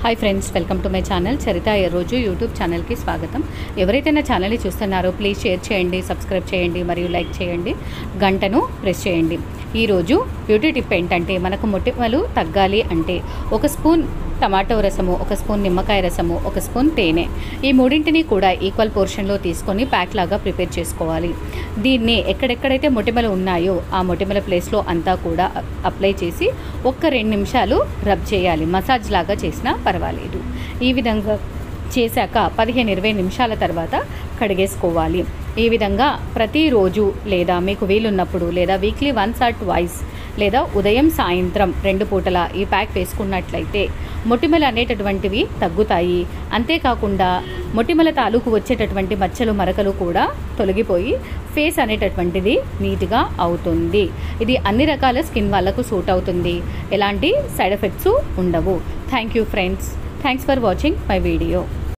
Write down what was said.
hi friends welcome to my channel Charitha ఏ రోజు YouTube ఛానల్కి స్వాగతం ఎవరైతే నా ఛానల్ని చూస్తున్నారో ప్లీజ్ షేర్ చేయండి సబ్స్క్రైబ్ చేయండి మరియు లైక్ చేయండి గంటను ప్రెస్ చేయండి ఈరోజు బ్యూటీ టిప్ ఏంటంటే మనకు మొటిమలు తగ్గాలి అంటే ఒక స్పూన్ టమాటో రసము ఒక స్పూన్ నిమ్మకాయ రసము ఒక స్పూన్ తేనె ఈ మూడింటిని కూడా ఈక్వల్ పోర్షన్లో తీసుకొని ప్యాక్ లాగా ప్రిపేర్ చేసుకోవాలి దీన్ని ఎక్కడెక్కడైతే మొటిమలు ఉన్నాయో ఆ మొటిమల ప్లేస్లో అంతా కూడా అప్లై చేసి ఒక్క రెండు నిమిషాలు రబ్ చేయాలి మసాజ్ లాగా చేసినా పర్వాలేదు ఈ విధంగా చేశాక పదిహేను ఇరవై నిమిషాల తర్వాత కడిగేసుకోవాలి ఈ విధంగా ప్రతిరోజు లేదా మీకు వీలున్నప్పుడు లేదా వీక్లీ వన్స్ ఆర్ ట్వైస్ లేదా ఉదయం సాయంత్రం రెండు పూటల ఈ ప్యాక్ వేసుకున్నట్లయితే మొటిమలు అనేటటువంటివి తగ్గుతాయి అంతేకాకుండా మొటిమల తాలూకు వచ్చేటటువంటి మచ్చలు మరకలు కూడా తొలగిపోయి ఫేస్ అనేటటువంటిది నీట్గా అవుతుంది ఇది అన్ని రకాల స్కిన్ వాళ్ళకు సూట్ అవుతుంది ఎలాంటి సైడ్ ఎఫెక్ట్స్ ఉండవు thank you friends thanks for watching my video